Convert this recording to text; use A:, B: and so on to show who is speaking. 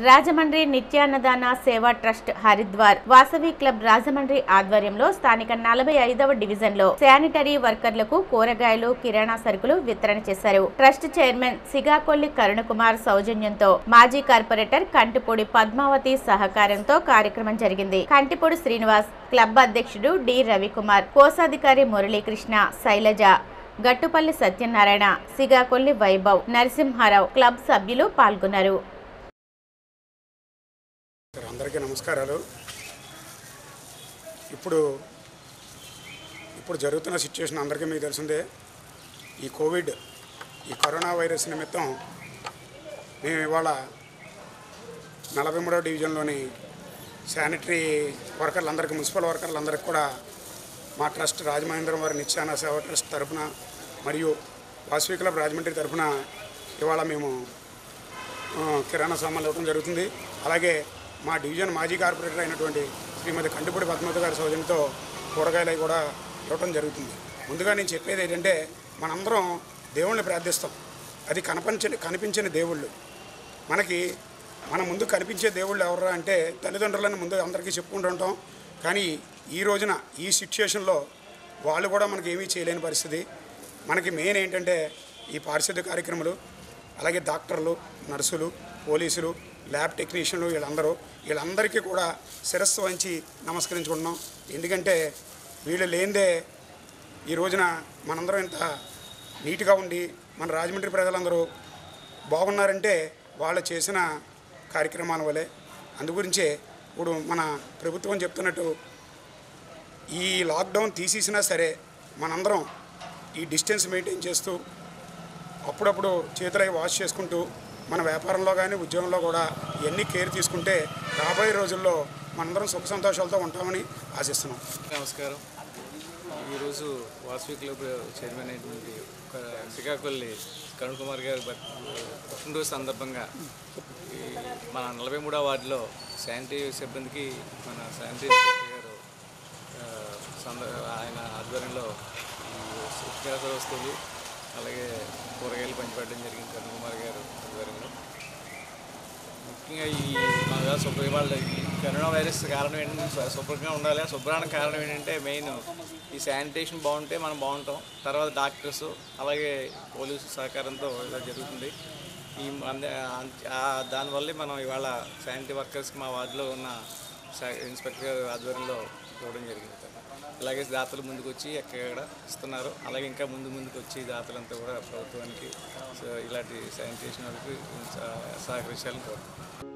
A: రాజమండ్రి నిత్యాన్నదాన సేవా trust Haridwar Vasavi club Rajahmundry ఆధ్వర్యంలో స్థానిక నలభై ఐదవ డివిజన్ లో శానిటరీ వర్కర్లకు కూరగాయలు కిరాణా సరుకులు వితరణ చేశారు ట్రస్ట్ చైర్మన్ సిగాకొల్లి కరుణకుమార్ సౌజన్యంతో మాజీ కార్పొరేటర్ కంటిపూడి పద్మావతి సహకారంతో కార్యక్రమం జరిగింది కంటిపూడి శ్రీనివాస్ క్లబ్ అధ్యక్షుడు డి రవికుమార్ కోశాధికారి మురళీకృష్ణ శైలజ గట్టుపల్లి సత్యనారాయణ సిగాకొల్లి వైభవ్ నరసింహారావు క్లబ్ సభ్యులు పాల్గొన్నారు
B: సార్, అందరికీ నమస్కారాలు ఇప్పుడు ఇప్పుడు జరుగుతున్న సిచ్యువేషన్ అందరికీ మీకు తెలిసిందే ఈ కోవిడ్ ఈ కరోనా వైరస్ నిమిత్తం మేము ఇవాళ నలభై మూడవ డివిజన్లోని శానిటరీ వర్కర్లందరికీ మున్సిపల్ వర్కర్లందరికీ కూడా మా ట్రస్ట్ రాజమహేంద్రం వారి నిత్యాన సేవ ట్రస్ట్ తరఫున మరియు వాసవి క్లబ్ రాజమండ్రి తరఫున ఇవాళ మేము ఆ, కిరాణా సామాన్లు ఇవ్వడం జరుగుతుంది అలాగే మా డివిజన్ మాజీ కార్పొరేటర్ అయినటువంటి శ్రీమతి కంటిపూడి పద్మవతి గారి సౌజన్యంతో కూరగాయలు అవి కూడా ఇవ్వడం జరుగుతుంది ముందుగా నేను చెప్పేది ఏంటంటే మనందరం దేవుణ్ణి ప్రార్థిస్తాం అది కనపంచని కనిపించని దేవుళ్ళు మనకి మన ముందు కనిపించే దేవుళ్ళు ఎవరు అంటే తల్లిదండ్రులను ముందు అందరికీ చెప్పుకుంటూ ఉంటాం కానీ ఈ రోజున ఈ సిచ్యుయేషన్లో వాళ్ళు కూడా మనకి ఏమీ చేయలేని పరిస్థితి మనకి మెయిన్ ఏంటంటే ఈ పారిశుద్ధ్య కార్యక్రమాలు అలాగే డాక్టర్లు నర్సులు పోలీసులు ల్యాబ్ టెక్నీషియన్లు వీళ్ళందరూ వీళ్ళందరికీ కూడా శిరస్సు వంచి నమస్కరించుకుంటున్నాం ఎందుకంటే వీళ్ళు లేనిదే ఈ రోజున మనందరం ఇంత నీట్గా ఉండి మన రాజమండ్రి ప్రజలందరూ బాగున్నారంటే వాళ్ళు చేసిన కార్యక్రమాల వలె అందుగురించే ఇప్పుడు మన ప్రభుత్వం చెప్తున్నట్టు ఈ లాక్డౌన్ తీసేసినా సరే మనందరం ఈ డిస్టెన్స్ మెయింటైన్ చేస్తూ అప్పుడప్పుడు చేతులు అవి వాష్ చేసుకుంటూ మన వ్యాపారంలో కానీ ఉద్యోగంలో కూడా ఇవన్నీ కేర్ తీసుకుంటే రాబోయే రోజుల్లో మనందరం సుఖ సంతోషాలతో ఉంటామని ఆశిస్తున్నాం
C: నమస్కారం ఈరోజు వాసవి క్లబ్ చైర్మన్ అయినటువంటి ఒక శ్రీకాకుళి కరుణ్ కుమార్ గారి బర్త్- పుట్టినరోజు సందర్భంగా ఈ మన నలభై మూడవ వార్డులో శానిటరీ సిబ్బందికి మన శానిటరీ సెక్రటరీ గారు ఆ, సంద ఆయన ఆధ్వర్యంలో ఈ నిత్యావసర వస్తువులు అలాగే కూరగాయలు పంచిపెట్టడం జరిగింది కరుణ్ కుమార్ గారు ఆధ్వర్యంలో ముఖ్యంగా ఈ మన శుభ్ర ఇవాళ ఈ కరోనా వైరస్ కారణం ఏంటంటే శు- శుభ్రంగా ఉండాలి ఆ శుభ్రానికి కారణం ఏంటంటే మెయిన్ ఈ శానిటేషన్ బాగుంటే మనం బాగుంటాం తర్వాత డాక్టర్స్ అలాగే పోలీసు సహకారంతో ఇలా జరుగుతుంది ఈ అంద- అంత- ఆ దానివల్లే మనం ఇవాళ శానిటరీ వర్కర్స్కి మా వార్డులో ఉన్న సా- ఇన్స్పెక్టర్ గారి ఆధ్వర్యంలో ఇవ్వడం జరిగింది అలాగే దాతలు ముందుకు వచ్చి ఎక్కడ ఇస్తున్నారు అలాగే ఇంకా ముందు ముందుకు వచ్చి దాతలంతా కూడా ప్రభుత్వానికి సో ఇలాంటి శానిటేషన్ వాళ్ళకి సహకరించాలని కోరుతున్నాను